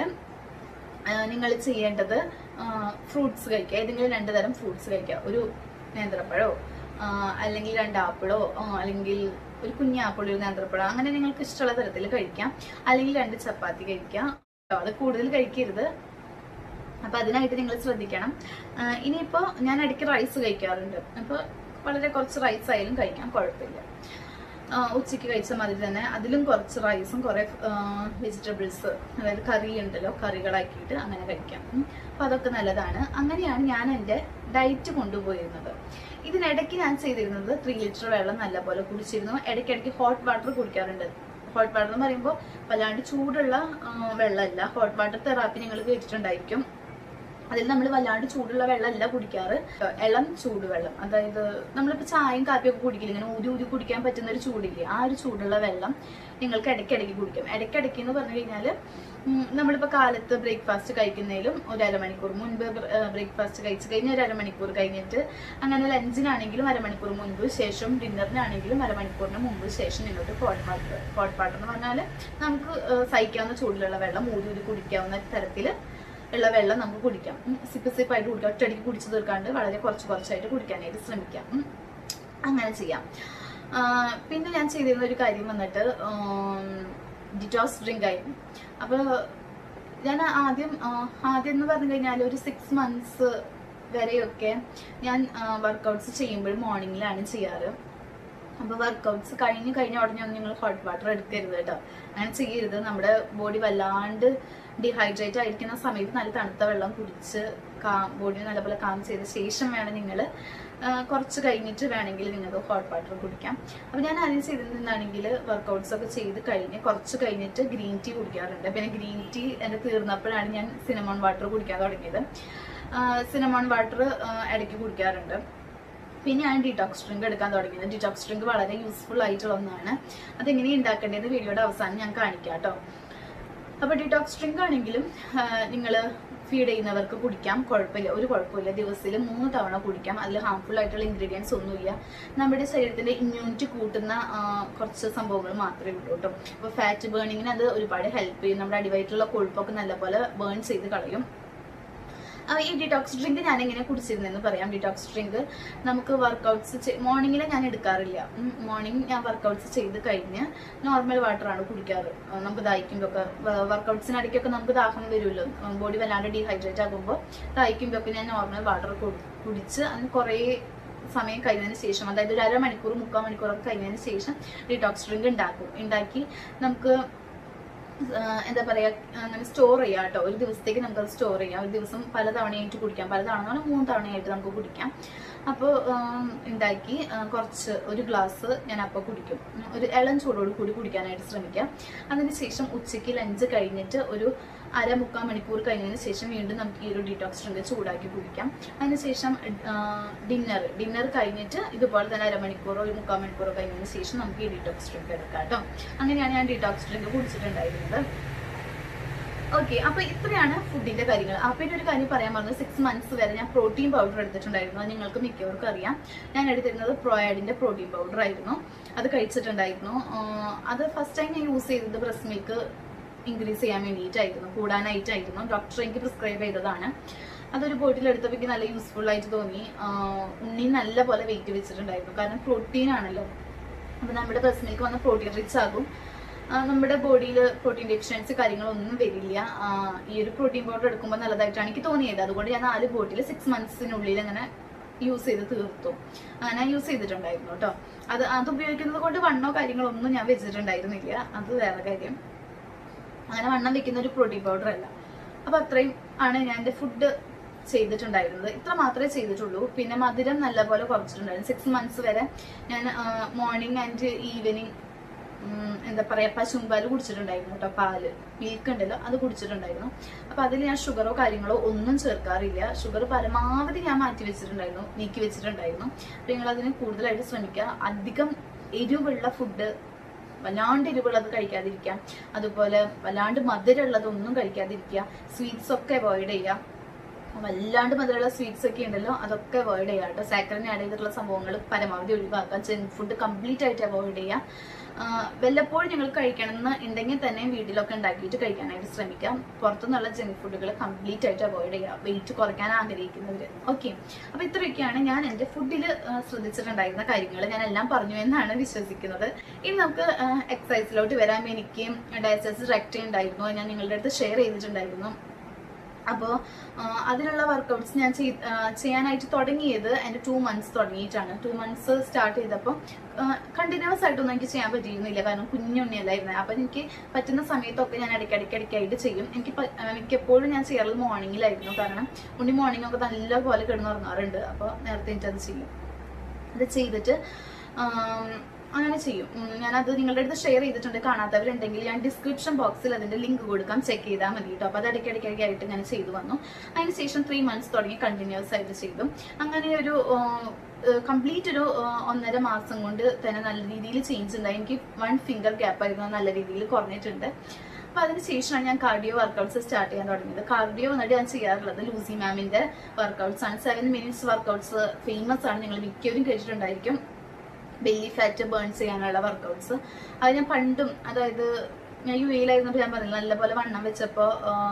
നിങ്ങൾ ചെയ്യേണ്ടത് ഫ്രൂട്ട്സ് കഴിക്കുക ഏതെങ്കിലും രണ്ട് തരം ഫ്രൂട്ട്സ് കഴിക്കുക ഒരു നേന്ത്രപ്പഴോ ആ, അല്ലെങ്കിൽ രണ്ട് ആപ്പിളോ ആ, അല്ലെങ്കിൽ ഒരു കുഞ്ഞാപ്പിൾ ഒരു നേന്ത്രപ്പഴം അങ്ങനെ നിങ്ങൾക്ക് ഇഷ്ടമുള്ള തരത്തിൽ കഴിക്കാം അല്ലെങ്കിൽ രണ്ട് ചപ്പാത്തി കഴിക്കാം ട്ടോ, അത് കൂടുതൽ കഴിക്കരുത് അപ്പൊ അതിനായിട്ട് നിങ്ങൾ ശ്രദ്ധിക്കണം ആ, ഇനിയിപ്പോ ഞാൻ ഇടയ്ക്ക് റൈസ് കഴിക്കാറുണ്ട് അപ്പൊ വളരെ കുറച്ച് റൈസ് ആയാലും കഴിക്കാം കുഴപ്പമില്ല ആ, ഉച്ചയ്ക്ക് കഴിച്ച മാതിരി തന്നെ അതിലും കുറച്ച് റൈസും കുറെ വെജിറ്റബിൾസ് അതായത് കറി ഉണ്ടല്ലോ കറികളാക്കിയിട്ട് അങ്ങനെ കഴിക്കാം ഉം. അപ്പൊ അതൊക്കെ നല്ലതാണ് അങ്ങനെയാണ് ഞാൻ എൻ്റെ ഡയറ്റ് കൊണ്ടുപോയിരുന്നത് ഇതിനിടയ്ക്ക് ഞാൻ ചെയ്തിരുന്നത് ത്രീ ലിറ്റർ വെള്ളം നല്ലപോലെ കുടിച്ചിരുന്നു ഇടയ്ക്കിടയ്ക്ക് ഹോട്ട് വാട്ടർ കുടിക്കാറുണ്ട് ഹോട്ട് വാട്ടർ എന്ന് പറയുമ്പോൾ വല്ലാണ്ട് ചൂടുള്ള ആ, വെള്ളമല്ല ഹോട്ട് വാട്ടർ തെറാപ്പി നിങ്ങൾ കേട്ടിട്ടുണ്ടായിരിക്കും അതിൽ നമ്മൾ വല്ലാണ്ട് ചൂടുള്ള വെള്ളമല്ല കുടിക്കാറ് ഇളം ചൂടുവെള്ളം അതായത് നമ്മളിപ്പോൾ ചായയും കാപ്പിയൊക്കെ കുടിക്കില്ല ഇങ്ങനെ ഊതി ഊതി കുടിക്കാൻ പറ്റുന്ന ഒരു ചൂടില്ലേ ആ ഒരു ചൂടുള്ള വെള്ളം നിങ്ങൾക്ക് ഇടയ്ക്കിടയ്ക്ക് കുടിക്കാം ഇടയ്ക്കിടയ്ക്ക് എന്ന് പറഞ്ഞു കഴിഞ്ഞാൽ നമ്മളിപ്പോൾ കാലത്ത് ബ്രേക്ക്ഫാസ്റ്റ് കഴിക്കുന്നതിലും ഒരു അരമണിക്കൂർ മുൻപ് ബ്രേക്ക്ഫാസ്റ്റ് കഴിച്ച് കഴിഞ്ഞ് ഒരു അരമണിക്കൂർ കഴിഞ്ഞിട്ട് അങ്ങനെ ലഞ്ചിനാണെങ്കിലും അരമണിക്കൂർ മുൻപ് ശേഷം ഡിന്നറിനാണെങ്കിലും അരമണിക്കൂറിന് മുമ്പ് ശേഷം നിങ്ങൾക്ക് ഹോട്ട് വാട്ടർ ഹോട്ട് വാട്ടർ എന്ന് പറഞ്ഞാൽ നമുക്ക് ആ, സഹിക്കാവുന്ന ചൂടിലുള്ള വെള്ളം ഊതി ഊതി കുടിക്കാവുന്ന തരത്തിൽ ഉള്ള വെള്ളം നമുക്ക് കുടിക്കാം ഉം. സിപ്പ് സിപ്പായിട്ട് കുടിക്കാം ഒറ്റയടിക്ക് കുടിച്ചു തീർക്കാണ്ട് വളരെ കുറച്ച് കുറച്ചായിട്ട് കുടിക്കാനായിട്ട് ശ്രമിക്കാം ഉം. അങ്ങനെ ചെയ്യാം ആ, പിന്നെ ഞാൻ ചെയ്തിരുന്ന ഒരു കാര്യം വന്നിട്ട് ഡിറ്റോസ് ഡ്രിങ്ക് ആയിരുന്നു അപ്പോൾ ഞാൻ ആദ്യം ആ, ആദ്യം എന്ന് പറഞ്ഞു കഴിഞ്ഞാൽ ഒരു സിക്സ് മന്ത്സ് വരെയൊക്കെ ഞാൻ വർക്കൗട്ട്സ് ചെയ്യുമ്പോൾ മോർണിംഗിലാണ് ചെയ്യാറ് അപ്പൊ വർക്കൗട്ട്സ് കഴിഞ്ഞ് കഴിഞ്ഞ ഉടനെ ഒന്നും നിങ്ങൾ ഹോട്ട് വാട്ടർ എടുക്കരുത് കേട്ടോ അങ്ങനെ ചെയ്യരുത് നമ്മുടെ ബോഡി വല്ലാണ്ട് ഡിഹൈഡ്രേറ്റ് ആയിരിക്കുന്ന സമയത്ത് നല്ല തണുത്ത വെള്ളം കുടിച്ച് കാം ബോഡി നല്ലപോലെ കാം ചെയ്ത ശേഷം വേണം നിങ്ങൾ കുറച്ച് കഴിഞ്ഞിട്ട് വേണമെങ്കിൽ നിങ്ങൾക്ക് ഹോട്ട് വാട്ടർ കുടിക്കാം അപ്പോൾ ഞാൻ ആദ്യം ചെയ്തിരുന്നാണെങ്കിൽ വർക്കൗട്ട്സ് ഒക്കെ ചെയ്ത് കഴിഞ്ഞ് കുറച്ച് കഴിഞ്ഞിട്ട് ഗ്രീൻ ടീ കുടിക്കാറുണ്ട് പിന്നെ ഗ്രീൻ ടീ എൻ്റെ തീർന്നപ്പോഴാണ് ഞാൻ സിനമോൺ വാട്ടർ കുടിക്കാൻ തുടങ്ങിയത് സിനമോൺ വാട്ടർ ഇടയ്ക്ക് കുടിക്കാറുണ്ട് പിന്നെയാണ് ഡീടോക്സ് ഡ്രിങ്ക് എടുക്കാൻ തുടങ്ങിയത് ഡീടോക്സ് ഡ്രിങ്ക് വളരെ യൂസ്ഫുൾ ആയിട്ടുള്ള ഒന്നാണ് അതെങ്ങനെ ഉണ്ടാക്കേണ്ടത് വീഡിയോയുടെ അവസാനം ഞാൻ കാണിക്കാം കേട്ടോ അപ്പോൾ ഡിറ്റോക്സ് ഡ്രിങ്ക് ആണെങ്കിലും നിങ്ങൾ ഫീഡ് ചെയ്യുന്നവർക്ക് കുടിക്കാം കുഴപ്പമില്ല ഒരു കുഴപ്പമില്ല ദിവസത്തിൽ മൂന്ന് തവണ കുടിക്കാം അതിൽ ഹാർംഫുൾ ആയിട്ടുള്ള ഇൻഗ്രീഡിയൻസ് ഒന്നുമില്ല നമ്മുടെ ശരീരത്തിന്റെ ഇമ്മ്യൂണിറ്റി കൂട്ടുന്ന ആ, കുറച്ച് സംഭവങ്ങൾ മാത്രമേ ഉള്ളൂ കേട്ടോ അപ്പോൾ ഫാറ്റ് ബേണിങ്ങിന് അത് ഒരുപാട് ഹെൽപ്പ് ചെയ്യും നമ്മുടെ അടിവയറ്റിലുള്ള കൊഴുപ്പൊക്കെ നല്ലപോലെ ബേൺ ചെയ്ത് കളയും ആ, ഈ ഡിറ്റോക്സ് ഡ്രിങ്ക് ഞാൻ എങ്ങനെ കുടിച്ചിരുന്നെന്ന് പറയാം ഡിറ്റോക്സ് ഡ്രിങ്ക് നമുക്ക് വർക്കൗട്ട്സ് മോർണിംഗിൽ ഞാൻ എടുക്കാറില്ല മോർണിംഗ് ഞാൻ വർക്കൗട്ട്സ് ചെയ്ത് കഴിഞ്ഞ് നോർമൽ വാട്ടറാണ് കുടിക്കാറ് ആ, നമുക്ക് ദാഹിക്കുമ്പോഴൊക്കെ വർക്കൗട്ട്സിനിടയ്ക്കൊക്കെ നമുക്ക് ദാഹം വരുമല്ലോ ബോഡി വല്ലാണ്ട് ഡീഹൈഡ്രേറ്റ് ആകുമ്പോൾ ദാഹിക്കുമ്പോഴൊക്കെ ഞാൻ നോർമൽ വാട്ടർ കുടിച്ച് അതിന് കുറേ സമയം കഴിഞ്ഞതിന് ശേഷം അതായത് ഒരു അരമണിക്കൂർ മുക്കാൽ മണിക്കൂറൊക്കെ കഴിഞ്ഞതിന് ശേഷം ഡിറ്റോക്സ് ഡ്രിങ്ക് ഉണ്ടാക്കും ഉണ്ടാക്കി നമുക്ക് ആഹ് എന്താ പറയാ അങ്ങനെ സ്റ്റോർ ചെയ്യാം കേട്ടോ ഒരു ദിവസത്തേക്ക് നമുക്ക് അത് സ്റ്റോർ ചെയ്യാം ഒരു ദിവസം പല തവണയായിട്ട് കുടിക്കാം പല തവണ എന്ന് പറഞ്ഞാൽ മൂന്ന് തവണയായിട്ട് നമുക്ക് കുടിക്കാം അപ്പോൾ ഉണ്ടാക്കി ആഹ് കുറച്ച് ഒരു ഗ്ലാസ് ഞാൻ അപ്പോൾ കുടിക്കും ഉം, ഒരു ഇളം ചൂടോട് കൂടി കുടിക്കാനായിട്ട് ശ്രമിക്കാം അതിനുശേഷം ഉച്ചയ്ക്ക് ലഞ്ച് കഴിഞ്ഞിട്ട് ഒരു അര മുക്കാൽ മണിക്കൂർ കഴിഞ്ഞതിന് ശേഷം വീണ്ടും നമുക്ക് ഈ ഒരു ഡീറ്റോക്സ് ഡ്രിങ്ക് ചൂടാക്കി കുടിക്കാം അതിനുശേഷം ഡിന്നർ ഡിന്നർ കഴിഞ്ഞിട്ട് ഇതുപോലെ തന്നെ അരമണിക്കൂറോ ഒരു മുക്കാൽ മണിക്കൂറോ കഴിഞ്ഞതിന് ശേഷം നമുക്ക് ഈ ഡീറ്റോക്സ് ഡ്രിങ്ക് എടുക്കാം കേട്ടോ അങ്ങനെയാണ് ഞാൻ ഡീറ്റോക്സ് ഡ്രിങ്ക് കുടിച്ചിട്ടുണ്ടായിരുന്നത് ഓക്കെ അപ്പൊ ഇത്രയാണ് ഫുഡിന്റെ കാര്യങ്ങൾ ആ പിന്നെ ഒരു കാര്യം പറയാൻ പറഞ്ഞത് സിക്സ് മന്ത്സ് വരെ ഞാൻ പ്രോട്ടീൻ പൗഡർ എടുത്തിട്ടുണ്ടായിരുന്നു അത് നിങ്ങൾക്ക് മിക്കവർക്കും അറിയാം ഞാൻ എടുത്തിരുന്നത് പ്രോയാഡിന്റെ പ്രോട്ടീൻ പൗഡർ ആയിരുന്നു അത് കഴിച്ചിട്ടുണ്ടായിരുന്നു ആഹ് അത് ഫസ്റ്റ് ടൈം ഞാൻ യൂസ് ചെയ്തത് ബ്രസ്റ്റ് മിൽക്ക് ഇൻക്രീസ് ചെയ്യാൻ വേണ്ടിയിട്ടായിരുന്നു കൂടാനായിട്ടായിരുന്നു ഡോക്ടർ എനിക്ക് പ്രിസ്ക്രൈബ് ചെയ്തതാണ് അതൊരു ബോട്ടിൽ എടുത്തപ്പോൾ എനിക്ക് നല്ല യൂസ്ഫുൾ ആയിട്ട് തോന്നി ആഹ് ഉണ്ണി നല്ല പോലെ വെയിറ്റ് വെച്ചിട്ടുണ്ടായിരുന്നു കാരണം പ്രോട്ടീൻ ആണല്ലോ അപ്പൊ നമ്മുടെ ബ്രസ്റ്റ് മിൽക്ക് വന്ന പ്രോട്ടീൻ റിച്ച് ആകും ആ, നമ്മുടെ ബോഡിയിൽ പ്രോട്ടീൻ ഡെഫിഷ്യൻസി കാര്യങ്ങളൊന്നും വരില്ല ആ, ഈ ഒരു പ്രോട്ടീൻ പൗഡർ എടുക്കുമ്പോൾ നല്ലതായിട്ടാണ് എനിക്ക് തോന്നിയത് അതുകൊണ്ട് ഞാൻ നാല് ബോട്ടിൽ സിക്സ് മന്ത്സിനുള്ളിൽ അങ്ങനെ യൂസ് ചെയ്ത് തീർത്തു ആ, ഞാൻ യൂസ് ചെയ്തിട്ടുണ്ടായിരുന്നു കേട്ടോ അത് അത് ഉപയോഗിക്കുന്നത് കൊണ്ട് വണ്ണോ കാര്യങ്ങളോ ഒന്നും ഞാൻ വെച്ചിട്ടുണ്ടായിരുന്നില്ല അത് വേറെ കാര്യം അങ്ങനെ വണ്ണം വെക്കുന്ന ഒരു പ്രോട്ടീൻ പൗഡർ അല്ല അപ്പൊ അത്രയും ആണ് ഞാൻ എന്റെ ഫുഡ് ചെയ്തിട്ടുണ്ടായിരുന്നത് ഇത്ര മാത്രമേ ചെയ്തിട്ടുള്ളൂ പിന്നെ മധുരം നല്ലപോലെ കുറച്ചിട്ടുണ്ടായിരുന്നു സിക്സ് മന്ത്സ് വരെ ഞാൻ മോർണിംഗ് ആൻഡ് ഈവനിങ് എന്താ പറയാ പശുമ്പാല് കുടിച്ചിട്ടുണ്ടായിരുന്നു കേട്ടോ പാല് മിൽക്ക് ഉണ്ടല്ലോ അത് കുടിച്ചിട്ടുണ്ടായിരുന്നു അപ്പൊ അതിൽ ഞാൻ ഷുഗറോ കാര്യങ്ങളോ ഒന്നും ചേർക്കാറില്ല ഷുഗർ പരമാവധി ഞാൻ മാറ്റി വെച്ചിട്ടുണ്ടായിരുന്നു നീക്കി വെച്ചിട്ടുണ്ടായിരുന്നു അപ്പൊ നിങ്ങൾ അതിന് കൂടുതലായിട്ട് ശ്രമിക്കുക അധികം എരിവുള്ള ഫുഡ് വല്ലാണ്ട് എരിവുള്ളത് കഴിക്കാതിരിക്കുക അതുപോലെ വല്ലാണ്ട് മധുരമുള്ളതൊന്നും കഴിക്കാതിരിക്കുക സ്വീറ്റ്സ് ഒക്കെ അവോയ്ഡ് ചെയ്യുക വല്ലാണ്ട് മധുരമുള്ള സ്വീറ്റ്സ് ഒക്കെ ഉണ്ടല്ലോ അതൊക്കെ അവോയ്ഡ് ചെയ്യുക കേട്ടോ സാക്കറിന് ആഡ് ചെയ്തിട്ടുള്ള സംഭവങ്ങൾ പരമാവധി ഒഴിവാക്കുക ജങ്ക് ഫുഡ് കംപ്ലീറ്റ് ആയിട്ട് അവോയ്ഡ് ചെയ്യുക ആഹ് വല്ലപ്പോഴും നിങ്ങൾ കഴിക്കണം എന്ന് ഉണ്ടെങ്കിൽ തന്നെ വീട്ടിലൊക്കെ ഉണ്ടാക്കിയിട്ട് കഴിക്കാനായിട്ട് ശ്രമിക്കാം പുറത്തുനിന്നുള്ള ജങ്ക് ഫുഡുകൾ കംപ്ലീറ്റ് ആയിട്ട് അവോയ്ഡ് ചെയ്യുക വെയിറ്റ് കുറയ്ക്കാൻ ആഗ്രഹിക്കുന്നവർ ഓക്കെ അപ്പൊ ഇത്രയൊക്കെയാണ് ഞാൻ എന്റെ ഫുഡിൽ ശ്രദ്ധിച്ചിട്ടുണ്ടായിരുന്ന കാര്യങ്ങൾ ഞാൻ എല്ലാം പറഞ്ഞു എന്നാണ് വിശ്വസിക്കുന്നത് ഇനി നമുക്ക് എക്സസൈസിലോട്ട് വരാൻ എനിക്ക് ഡയസസ് റെക്റ്റ് ഉണ്ടായിരുന്നു അത് ഞാൻ നിങ്ങളുടെ അടുത്ത് ഷെയർ ചെയ്തിട്ടുണ്ടായിരുന്നു അപ്പോൾ അതിനുള്ള വർക്കൗട്ട്സ് ഞാൻ ചെയ്- ആ, ചെയ്യാനായിട്ട് തുടങ്ങിയത് എൻ്റെ ടു മന്ത്സ് തുടങ്ങിയിട്ടാണ് ടു മന്ത്സ് സ്റ്റാർട്ട് ചെയ്തപ്പോൾ കണ്ടിന്യൂസ് ആയിട്ടൊന്നും എനിക്ക് ചെയ്യാൻ പറ്റിയിരുന്നില്ല കാരണം കുഞ്ഞുണ്ണിയല്ലായിരുന്നു അപ്പം എനിക്ക് പറ്റുന്ന സമയത്തൊക്കെ ഞാൻ ഇടയ്ക്കിടയ്ക്ക് ഇടയ്ക്കായിട്ട് ചെയ്യും എനിക്ക് പ- ആ, മിക്കപ്പോഴും ഞാൻ ചെയ്യാറുള്ളത് മോർണിംഗിലായിരുന്നു കാരണം ഉണ്ണി മോർണിംഗ് ഒക്കെ നല്ല പോലെ കിടന്നുറങ്ങാറുണ്ട് അപ്പോൾ നേരത്തെ എനിക്കത് ചെയ്യും അത് ചെയ്തിട്ട് ആം, അങ്ങനെ ചെയ്യും ഉം, ഞാനത് നിങ്ങളുടെ അടുത്ത് ഷെയർ ചെയ്തിട്ടുണ്ട് കാണാത്തവരുണ്ടെങ്കിൽ ഞാൻ ഡിസ്ക്രിപ്ഷൻ ബോക്സിൽ അതിന്റെ ലിങ്ക് കൊടുക്കാം ചെക്ക് ചെയ്താൽ മതി കേട്ടോ അപ്പോൾ അത് ഇടയ്ക്കിടയ്ക്കായിട്ട് ഞാൻ ചെയ്തു വന്നു അതിനുശേഷം ത്രീ മന്ത്സ് തുടങ്ങി കണ്ടിന്യൂസ് ആയിട്ട് ചെയ്തു അങ്ങനെ ഒരു കംപ്ലീറ്റ് ഒരു ആ, ഒന്നര മാസം കൊണ്ട് തന്നെ നല്ല രീതിയിൽ ചേഞ്ച് ഉണ്ടായി എനിക്ക് വൺ ഫിംഗർ ഗ്യാപ്പ് ആയിരുന്നു അത് നല്ല രീതിയിൽ കുറഞ്ഞിട്ടുണ്ട് അപ്പൊ അതിനുശേഷമാണ് ഞാൻ കാർഡിയോ വർക്കൗട്ട്സ് സ്റ്റാർട്ട് ചെയ്യാൻ തുടങ്ങിയത് കാർഡിയോ വന്നിട്ട് ഞാൻ ചെയ്യാറുള്ളത് ലൂസി മാമിന്റെ വർക്കൗട്ട്സ് ആണ് സെവൻ മിനിറ്റ്സ് വർക്കൗട്ട്സ് ഫേമസ് ആണ് നിങ്ങൾ മിക്കവരും കേട്ടിട്ടുണ്ടായിരിക്കും ബെല്ലി ഫാറ്റ് ബേൺ ചെയ്യാനുള്ള വർക്കൗട്ട്സ് അത് ഞാൻ പണ്ടും അതായത് ഞാൻ യു എയിലായിരുന്നപ്പോൾ ഞാൻ പറഞ്ഞില്ല നല്ലപോലെ വണ്ണം വെച്ചപ്പോൾ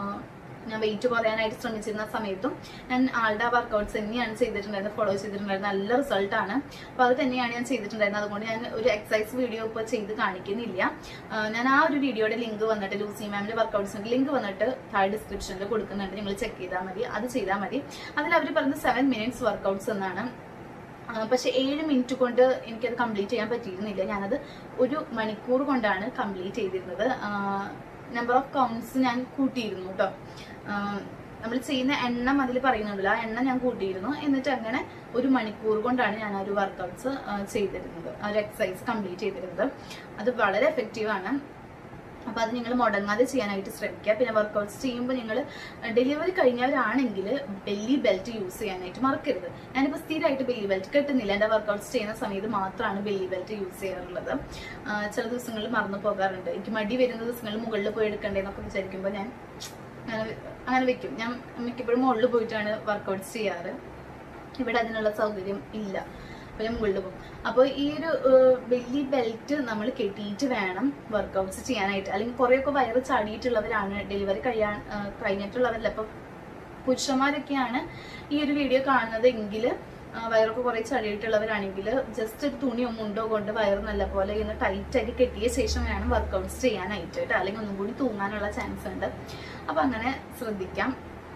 ഞാൻ വെയിറ്റ് കുറയാനായിട്ട് ശ്രമിച്ചിരുന്ന സമയത്തും ഞാൻ ആളുടെ ആ വർക്കൗട്ട്സ് തന്നെയാണ് ചെയ്തിട്ടുണ്ടായിരുന്നത് ഫോളോ ചെയ്തിട്ടുണ്ടായിരുന്നത് നല്ല റിസൾട്ടാണ് അപ്പോൾ അത് തന്നെയാണ് ഞാൻ ചെയ്തിട്ടുണ്ടായിരുന്നത് അതുകൊണ്ട് ഞാൻ ഒരു എക്സസൈസ് വീഡിയോ ഇപ്പോൾ ചെയ്ത് കാണിക്കുന്നില്ല ആ, ഞാൻ ആ ഒരു വീഡിയോയുടെ ലിങ്ക് വന്നിട്ട് ലൂസി മാമിന്റെ വർക്കൗട്ട്സിന്റെ ലിങ്ക് വന്നിട്ട് താഴെ ഡിസ്ക്രിപ്ഷനിൽ കൊടുക്കുന്നുണ്ട് നിങ്ങൾ ചെക്ക് ചെയ്താൽ മതി അത് ചെയ്താൽ മതി അതിൽ അവർ പറയുന്നത് സെവൻ മിനിറ്റ്സ് വർക്കൗട്ട്സ് എന്നാണ് ആ, പക്ഷെ ഏഴ് മിനിറ്റ് കൊണ്ട് എനിക്കത് കംപ്ലീറ്റ് ചെയ്യാൻ പറ്റിയിരുന്നില്ല ഞാനത് ഒരു മണിക്കൂർ കൊണ്ടാണ് കംപ്ലീറ്റ് ചെയ്തിരുന്നത് നമ്പർ ഓഫ് കൗണ്ട്സ് ഞാൻ കൂട്ടിയിരുന്നു കേട്ടോ നമ്മൾ ചെയ്യുന്ന എണ്ണം അതിൽ പറയുന്നുണ്ടല്ലോ ആ എണ്ണം ഞാൻ കൂട്ടിയിരുന്നു എന്നിട്ട് അങ്ങനെ ഒരു മണിക്കൂർ കൊണ്ടാണ് ഞാൻ ആ ഒരു വർക്കൗട്ട്സ് ചെയ്തിരുന്നത് ആ ഒരു എക്സസൈസ് കംപ്ലീറ്റ് ചെയ്തിരുന്നത് അത് വളരെ എഫക്റ്റീവ് ആണ് അപ്പോൾ അത് നിങ്ങൾ മുടങ്ങാതെ ചെയ്യാനായിട്ട് ശ്രമിക്കുക പിന്നെ വർക്കൗട്ട്സ് ചെയ്യുമ്പോൾ നിങ്ങൾ ഡെലിവറി കഴിഞ്ഞവരാണെങ്കിൽ ബെല്ലി ബെൽറ്റ് യൂസ് ചെയ്യാനായിട്ട് മറക്കരുത് ഞാനിപ്പോൾ സ്ഥിരമായിട്ട് ബെല്ലി ബെൽറ്റ് കെട്ടുന്നില്ല എൻ്റെ വർക്കൗട്ട്സ് ചെയ്യുന്ന സമയത്ത് മാത്രമാണ് ബെല്ലി ബെൽറ്റ് യൂസ് ചെയ്യാറുള്ളത് ആ, ചില ദിവസങ്ങളിൽ മറന്നു പോകാറുണ്ട് എനിക്ക് മടി വരുന്ന ദിവസങ്ങളിൽ മുകളിൽ പോയി എടുക്കണ്ടേന്നൊക്കെ വിചാരിക്കുമ്പോൾ ഞാൻ അങ്ങനെ അങ്ങനെ വെക്കും ഞാൻ മിക്കപ്പോഴും മുകളിൽ പോയിട്ടാണ് വർക്കൗട്ട്സ് ചെയ്യാറ് ഇവിടെ അതിനുള്ള സൗകര്യം ഇല്ല അപ്പോൾ ഞാൻ മുകളിൽ പോകും അപ്പോൾ ഈ ഒരു വലിയ ബെൽറ്റ് നമ്മൾ കെട്ടിയിട്ട് വേണം വർക്കൗട്ട്സ് ചെയ്യാനായിട്ട് അല്ലെങ്കിൽ കുറേയൊക്കെ വയറ് ചാടിയിട്ടുള്ളവരാണ് ഡെലിവറി കഴിയാൻ ആ, കഴിഞ്ഞിട്ടുള്ളവരല്ല അപ്പോൾ പുരുഷന്മാരൊക്കെയാണ് ഈ ഒരു വീഡിയോ കാണുന്നത് എങ്കിൽ വയറൊക്കെ കുറേ ചടിയിട്ടുള്ളവരാണെങ്കിൽ ജസ്റ്റ് ഒരു തുണിയോ മുണ്ടോ കൊണ്ട് വയറ് നല്ല പോലെ ഇങ്ങനെ ടൈറ്റാക്കി കെട്ടിയ ശേഷം വേണം വർക്കൗട്ട്സ് ചെയ്യാനായിട്ട് കേട്ടോ അല്ലെങ്കിൽ ഒന്നും കൂടി തൂങ്ങാനുള്ള ചാൻസ് ഉണ്ട് അപ്പം അങ്ങനെ ശ്രദ്ധിക്കാം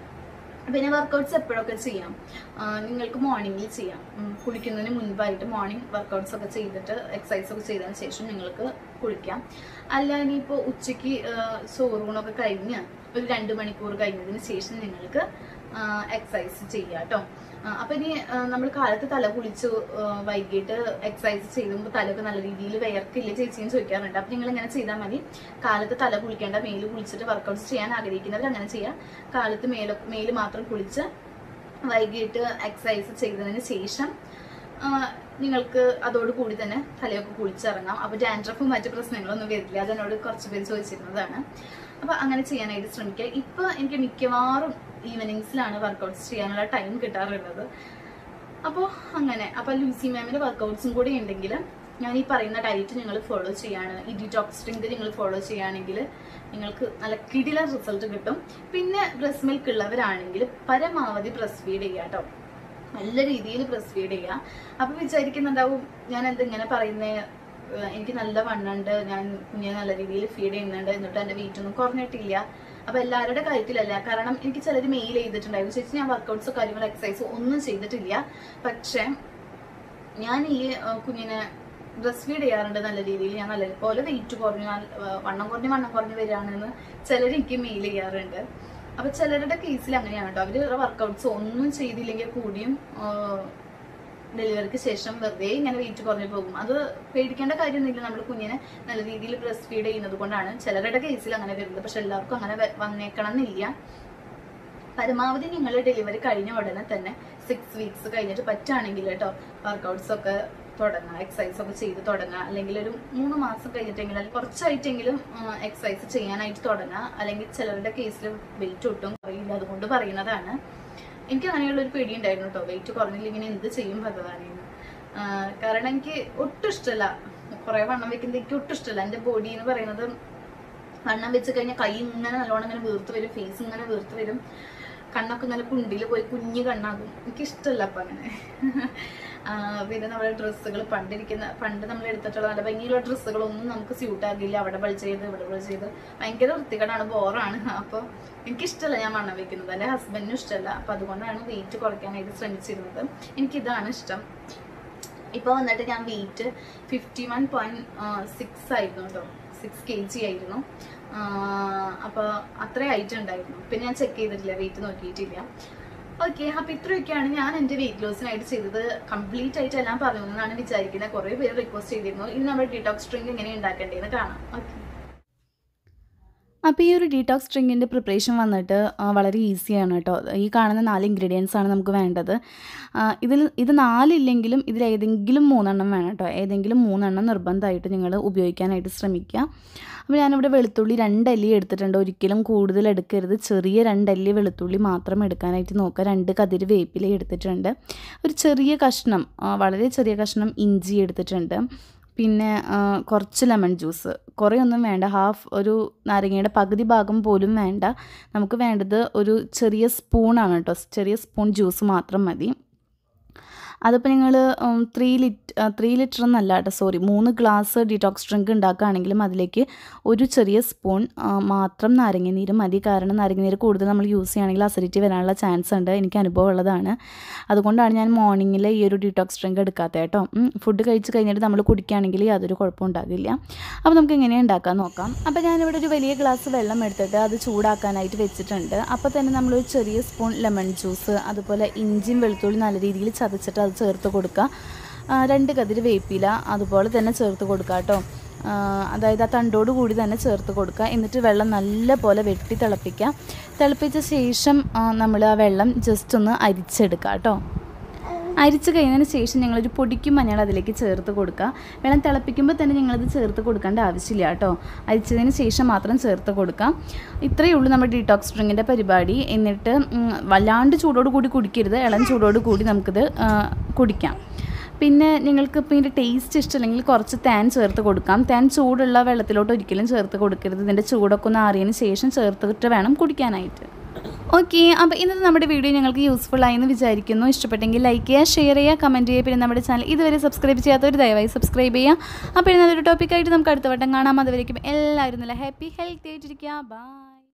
പിന്നെ വർക്കൗട്ട്സ് എപ്പോഴൊക്കെ ചെയ്യാം ആ, നിങ്ങൾക്ക് മോർണിംഗിൽ ചെയ്യാം ഉം, കുളിക്കുന്നതിന് മുൻപായിട്ട് മോർണിംഗ് വർക്കൗട്ട്സ് ഒക്കെ ചെയ്തിട്ട് എക്സസൈസ് ഒക്കെ ചെയ്തതിന് ശേഷം നിങ്ങൾക്ക് കുളിക്കാം അല്ല ഇനിയിപ്പോൾ ഉച്ചയ്ക്ക് ചോറൂണൊക്കെ കഴിഞ്ഞ് ഒരു രണ്ട് മണിക്കൂർ കഴിഞ്ഞതിന് ശേഷം നിങ്ങൾക്ക് എക്സസൈസ് ചെയ്യാം കേട്ടോ അപ്പം ഇനി നമ്മൾ കാലത്ത് തല കുളിച്ച് ആ, വൈകിട്ട് എക്സസൈസ് ചെയ്യുമ്പോൾ തലയൊക്കെ നല്ല രീതിയിൽ വിയർക്കില്ല ചേച്ചിയും ചോദിക്കാറുണ്ട് അപ്പം നിങ്ങൾ ഇങ്ങനെ ചെയ്താൽ മതി കാലത്ത് തല കുളിക്കേണ്ട മേല് കുളിച്ചിട്ട് വർക്കൗട്ട്സ് ചെയ്യാൻ ആഗ്രഹിക്കുന്നവർ അങ്ങനെ ചെയ്യാം കാലത്ത് മേല് മേല് മാത്രം കുളിച്ച് വൈകിട്ട് എക്സസൈസ് ചെയ്തതിന് ശേഷം ആ, നിങ്ങൾക്ക് അതോടുകൂടി തന്നെ തലയൊക്കെ കുളിച്ചിറങ്ങാം അപ്പോൾ ഡാൻഡ്രഫും മറ്റു പ്രശ്നങ്ങളൊന്നും വരില്ല അതെന്നോട് കുറച്ച് പേര് ചോദിച്ചിരുന്നതാണ് അപ്പോൾ അങ്ങനെ ചെയ്യാനായിട്ട് ശ്രമിക്കുക ഇപ്പോൾ എനിക്ക് മിക്കവാറും ഈവനിങ്സിലാണ് വർക്കൗട്ട്സ് ചെയ്യാനുള്ള ടൈം കിട്ടാറുള്ളത് അപ്പോൾ അങ്ങനെ അപ്പോൾ ലൂസി മാമിൻ്റെ വർക്കൗട്ട്സും കൂടി ഉണ്ടെങ്കിൽ ഞാൻ ഈ പറയുന്ന ഡയറ്റ് നിങ്ങൾ ഫോളോ ചെയ്യാണ് ഈ ഡിറ്റോക്സ് ഡ്രിങ്ക് നിങ്ങൾ ഫോളോ ചെയ്യുകയാണെങ്കിൽ നിങ്ങൾക്ക് നല്ല കിടില റിസൾട്ട് കിട്ടും പിന്നെ ബ്രസ്റ്റ് മിൽക്ക് ഉള്ളവരാണെങ്കിൽ പരമാവധി ബ്രസ്റ്റ് ഫീഡ് ചെയ്യുക കേട്ടോ നല്ല രീതിയിൽ ബ്രസ്റ്റ് ഫീഡ് ചെയ്യുക അപ്പോൾ വിചാരിക്കുന്നുണ്ടാവും ഞാൻ എന്തിങ്ങനെ പറയുന്നത് എനിക്ക് നല്ല വണ്ണുണ്ട് ഞാൻ കുഞ്ഞിനെ നല്ല രീതിയിൽ ഫീഡ് ചെയ്യുന്നുണ്ട് എന്നിട്ട് എൻ്റെ വെയിറ്റ് ഒന്നും കുറഞ്ഞിട്ടില്ല അപ്പൊ എല്ലാവരുടെ കാര്യത്തിലല്ല കാരണം എനിക്ക് ചിലർ മെയിൽ ചെയ്തിട്ടുണ്ടായിരുന്നു ചേച്ചി ഞാൻ വർക്കൗട്ട്സോ കാര്യങ്ങളോ എക്സസൈസോ ഒന്നും ചെയ്തിട്ടില്ല പക്ഷെ ഞാൻ ഈ ആ, കുഞ്ഞിനെ ബ്രസ്റ്റ് ഫീഡ് ചെയ്യാറുണ്ട് നല്ല രീതിയിൽ ഞാൻ നല്ല പോലെ വെയിറ്റ് കുറഞ്ഞു നല്ല, ആ, വണ്ണം കുറഞ്ഞ് വണ്ണം കുറഞ്ഞ് വരികയാണെന്ന് ചിലർ എനിക്ക് മെയിൽ ചെയ്യാറുണ്ട് അപ്പൊ ചിലരുടെ കേസിൽ അങ്ങനെയാണ് കേട്ടോ അവര് വർക്കൗട്ട്സ് ഒന്നും ചെയ്തില്ലെങ്കിൽ കൂടിയും ഡെലിവറിക്ക് ശേഷം വെറുതെ ഇങ്ങനെ വെയിറ്റ് കുറഞ്ഞു പോകും അത് പേടിക്കേണ്ട കാര്യമൊന്നുമില്ല നമ്മൾ കുഞ്ഞിനെ നല്ല രീതിയിൽ ബ്രസ്റ്റ് ഫീഡ് ചെയ്യുന്നത് കൊണ്ടാണ് ചിലരുടെ കേസിൽ അങ്ങനെ വരുന്നത് പക്ഷെ എല്ലാവർക്കും അങ്ങനെ വ- വന്നേക്കണം എന്നില്ല പരമാവധി നിങ്ങൾ ഡെലിവറി കഴിഞ്ഞ ഉടനെ തന്നെ സിക്സ് വീക്സ് കഴിഞ്ഞിട്ട് പറ്റുകയാണെങ്കിൽ കേട്ടോ വർക്കൗട്ട്സ് ഒക്കെ തുടങ്ങുക എക്സസൈസ് ഒക്കെ ചെയ്ത് തുടങ്ങുക അല്ലെങ്കിൽ ഒരു മൂന്ന് മാസം കഴിഞ്ഞിട്ടെങ്കിലും അല്ലെങ്കിൽ കുറച്ചായിട്ടെങ്കിലും എക്സസൈസ് ചെയ്യാനായിട്ട് തുടങ്ങുക അല്ലെങ്കിൽ ചിലരുടെ കേസിൽ വെയിറ്റ് ഒട്ടും കുറയില്ല അതുകൊണ്ട് പറയുന്നതാണ് എനിക്ക് അങ്ങനെയുള്ള ഒരു പേടി ഉണ്ടായിരുന്നു കേട്ടോ വെയിറ്റ് കുറഞ്ഞില്ലെങ്കിൽ എന്ത് ചെയ്യും ഭഗവാനെന്ന് ആഹ് കാരണം എനിക്ക് ഒട്ടും ഇഷ്ടമല്ല കുറെ വണ്ണം വെക്കുന്നത് എനിക്ക് ഒട്ടും ഇഷ്ടമല്ല എൻ്റെ ബോഡി എന്ന് പറയുന്നത് വണ്ണം വെച്ച് കഴിഞ്ഞാൽ കൈ ഇങ്ങനെ നല്ലോണം ഇങ്ങനെ വീർത്ത് വരും ഫേസ് ഇങ്ങനെ വീർത്ത് വരും കണ്ണൊക്കെ ഇങ്ങനെ കുണ്ടിൽ പോയി കുഞ്ഞു കണ്ണാകും എനിക്ക് ഇഷ്ടമല്ല അപ്പം അങ്ങനെ ആ, പിന്നെ നമ്മുടെ ഡ്രസ്സുകൾ പണ്ടിരിക്കുന്ന പണ്ട് നമ്മൾ എടുത്തിട്ടുള്ള നല്ല ഭംഗിയുള്ള ഡ്രസ്സുകളൊന്നും നമുക്ക് സ്യൂട്ട് ആകില്ല അവിടെ ബൾ ചെയ്ത് ഇവിടെ ബൾ ചെയ്ത് ഭയങ്കര വൃത്തികേടാണ് ബോറാണ് അപ്പോൾ എനിക്കിഷ്ടമല്ല ഞാൻ വണ്ണം വെക്കുന്നത് എൻ്റെ ഹസ്ബൻഡിനും ഇഷ്ടമല്ല അപ്പോൾ അതുകൊണ്ടാണ് വെയിറ്റ് കുറയ്ക്കാനായിട്ട് ശ്രമിച്ചിരുന്നത് എനിക്കിതാണ് ഇഷ്ടം ഇപ്പോൾ വന്നിട്ട് ഞാൻ weight fifty one point six ആയിരുന്നു കേട്ടോ സിക്സ് കെ ജി ആയിരുന്നു അപ്പോൾ അത്ര ഹൈറ്റ് ഉണ്ടായിരുന്നു പിന്നെ ഞാൻ ചെക്ക് ചെയ്തിട്ടില്ല വെയിറ്റ് നോക്കിയിട്ടില്ല ഓക്കെ അപ്പോൾ ഇത്രയൊക്കെയാണ് ഞാൻ എൻ്റെ വെയിറ്റ് ലോസിനായിട്ട് ചെയ്തത് കംപ്ലീറ്റ് ആയിട്ട് എല്ലാം പറഞ്ഞു എന്നാണ് വിചാരിക്കുന്നത് കുറേ പേര് റിക്വസ്റ്റ് ചെയ്തിരുന്നു ഇനി നമ്മുടെ ഡിറ്റോക്സ് ഡ്രിങ്ക് എങ്ങനെ ഉണ്ടാക്കേണ്ടതെന്ന് കാണാം ഓക്കെ അപ്പോൾ ഈ ഒരു ഡീടോക്സ് ഡ്രിങ്കിൻ്റെ പ്രിപ്പറേഷൻ വന്നിട്ട് ആ, വളരെ ഈസിയാണ് കേട്ടോ ഈ കാണുന്ന നാല് ഇൻഗ്രീഡിയൻസ് ആണ് നമുക്ക് വേണ്ടത് ആ, ഇതിൽ ഇത് നാലില്ലെങ്കിലും ഇതിൽ ഏതെങ്കിലും മൂന്നെണ്ണം വേണം കേട്ടോ ഏതെങ്കിലും മൂന്നെണ്ണം നിർബന്ധമായിട്ട് നിങ്ങൾ ഉപയോഗിക്കാനായിട്ട് ശ്രമിക്കുക അപ്പോൾ ഞാനിവിടെ വെളുത്തുള്ളി രണ്ടല്ലി എടുത്തിട്ടുണ്ട് ഒരിക്കലും കൂടുതൽ എടുക്കരുത് ചെറിയ രണ്ടല്ലി വെളുത്തുള്ളി മാത്രം എടുക്കാനായിട്ട് നോക്കുക രണ്ട് കതിര് വേപ്പില എടുത്തിട്ടുണ്ട് ഒരു ചെറിയ കഷ്ണം ആ, വളരെ ചെറിയ കഷ്ണം ഇഞ്ചി എടുത്തിട്ടുണ്ട് പിന്നെ ആ, കുറച്ച് ലെമൺ ജ്യൂസ് കുറേ ഒന്നും വേണ്ട ഹാഫ് ഒരു നാരങ്ങയുടെ പകുതി ഭാഗം പോലും വേണ്ട നമുക്ക് വേണ്ടത് ഒരു ചെറിയ സ്പൂണാണ് കേട്ടോ ചെറിയ സ്പൂൺ ജ്യൂസ് മാത്രം മതി അതിപ്പോൾ നിങ്ങൾ ത്രീ ലിറ്റ് ത്രീ ലിറ്റർ എന്നല്ല കേട്ടോ സോറി മൂന്ന് ഗ്ലാസ് ഡീറ്റോക്സ് ഡ്രിങ്ക് ഉണ്ടാക്കുകയാണെങ്കിലും അതിലേക്ക് ഒരു ചെറിയ സ്പൂൺ ആ, മാത്രം നാരങ്ങനീര് മതി കാരണം നാരങ്ങനീര് കൂടുതൽ നമ്മൾ യൂസ് ചെയ്യുകയാണെങ്കിൽ അസിഡിറ്റി വരാനുള്ള ചാൻസ് ഉണ്ട് എനിക്ക് അനുഭവം ഉള്ളതാണ് അതുകൊണ്ടാണ് ഞാൻ മോർണിംഗിൽ ഈ ഒരു ഡീറ്റോക്സ് ഡ്രിങ്ക് എടുക്കാത്തത് കേട്ടോ ഫുഡ് കഴിച്ച് കഴിഞ്ഞിട്ട് നമ്മൾ കുടിക്കുകയാണെങ്കിൽ യാതൊരു കുഴപ്പവും ഉണ്ടാകില്ല അപ്പോൾ നമുക്ക് എങ്ങനെയാണ് ഉണ്ടാക്കാൻ നോക്കാം അപ്പോൾ ഞാനിവിടെ ഒരു വലിയ ഗ്ലാസ് വെള്ളം എടുത്തിട്ട് അത് ചൂടാക്കാനായിട്ട് വെച്ചിട്ടുണ്ട് അപ്പോൾ തന്നെ നമ്മളൊരു ചെറിയ സ്പൂൺ ലെമൺ ജ്യൂസ് അതുപോലെ ഇഞ്ചിയും വെളുത്തുള്ളി നല്ല രീതിയിൽ ചതച്ചിട്ട് അത് ചേർത്ത് കൊടുക്കുക ആ, രണ്ട് കതിര് വേപ്പില അതുപോലെ തന്നെ ചേർത്ത് കൊടുക്കുക കേട്ടോ ആ, അതായത് ആ തണ്ടോട് കൂടി തന്നെ ചേർത്ത് കൊടുക്കുക എന്നിട്ട് വെള്ളം നല്ല പോലെ വെട്ടി തിളപ്പിക്കുക തിളപ്പിച്ച ശേഷം നമ്മൾ ആ വെള്ളം ജസ്റ്റ് ഒന്ന് അരിച്ചെടുക്കുക കേട്ടോ അരിച്ച് കഴിഞ്ഞതിന് ശേഷം ഞങ്ങളൊരു പൊടിക്കും മഞ്ഞൾ അതിലേക്ക് ചേർത്ത് കൊടുക്കുക വെള്ളം തിളപ്പിക്കുമ്പോൾ തന്നെ ഞങ്ങളത് ചേർത്ത് കൊടുക്കേണ്ട ആവശ്യമില്ല കേട്ടോ അരിച്ചതിന് ശേഷം മാത്രം ചേർത്ത് കൊടുക്കാം ഇത്രയേ ഉള്ളൂ നമ്മുടെ ഡീടോക്സ് ഡ്രിങ്കിൻ്റെ പരിപാടി എന്നിട്ട് ഉം, വല്ലാണ്ട് ചൂടോട് കൂടി കുടിക്കരുത് ഇളം ചൂടോട് കൂടി നമുക്കിത് ആ, കുടിക്കാം പിന്നെ നിങ്ങൾക്ക് ഇപ്പോൾ ഇതിൻ്റെ ടേസ്റ്റ് ഇഷ്ടമില്ലെങ്കിൽ കുറച്ച് തേൻ ചേർത്ത് കൊടുക്കാം തേൻ ചൂടുള്ള വെള്ളത്തിലോട്ട് ഒരിക്കലും ചേർത്ത് കൊടുക്കരുത് ഇതിൻ്റെ ചൂടൊക്കെ ഒന്ന് ആറിയതിന് ശേഷം ചേർത്തിട്ട് വേണം കുടിക്കാനായിട്ട് ഓക്കെ അപ്പോൾ ഇന്നത്തെ നമ്മുടെ വീഡിയോ ഞങ്ങൾക്ക് യൂസ്ഫുൾ ആയെന്ന് വിചാരിക്കുന്നു ഇഷ്ടപ്പെട്ടെങ്കിൽ ലൈക്ക് ചെയ്യുക ഷെയർ ചെയ്യുക കമൻറ്റ് ചെയ്യുക പിന്നെ നമ്മുടെ ചാനൽ ഇതുവരെ സബ്സ്ക്രൈബ് ചെയ്യാത്തവർ ദയവായി സബ്സ്ക്രൈബ് ചെയ്യുക അപ്പോൾ നല്ലൊരു ടോപ്പിക്കായിട്ട് നമുക്ക് അടുത്ത വട്ടം കാണാം അതുവരേക്കും എല്ലാവരും നല്ല ഹാപ്പി ഹെൽത്തി ആയിട്ടിരിക്കുക ബൈ